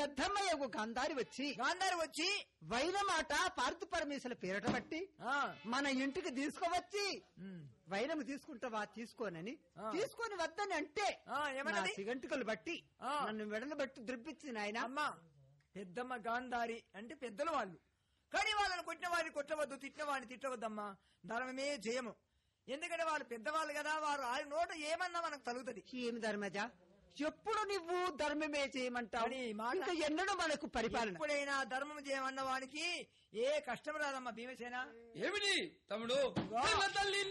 పెద్దమ్మయ్య గంధారి వచ్చి గాంధారి వచ్చి వైరమాట పార్థు పరమేశ్వర పేరట బట్టి ఆ మన ఇంటికి తీసుకువచ్చి ఉమ్, వైరం తీసుకుంటావా తీసుకోనని ఆ. తీసుకొని వద్దని అంటే ఆ, ఏమన్నది? నా సిగంటుకలు బట్టి ఆ. నన్ను వెడలు బట్టి ద్రిప్పించి నాయన అమ్మా పెద్దమ్మ గాంధారి అంటే పెద్దలు వాళ్ళు కానీ వాళ్ళని కొట్టిన వారిని కొట్టవద్దు తిట్టిన వారిని తిట్టవద్దమ్మా ధర్మమే జయము ఎందుకంటే వాళ్ళు పెద్దవాళ్ళు కదా వారు ఆయన నోట ఏమన్నా మనకు తగులుతుంది ఏమి ధర్మజ ఎప్పుడు నువ్వు ధర్మమే చేయమంటావు కానీ మాట- ఇంకా ఎన్నడూ మనకు పరిపాలన ఎప్పుడైనా ధర్మం చేయమన్న వానికి ఏ కష్టం రాదమ్మా భీమసేన ఏమిటి తమ్ముడు వా. పిల్ల తల్లి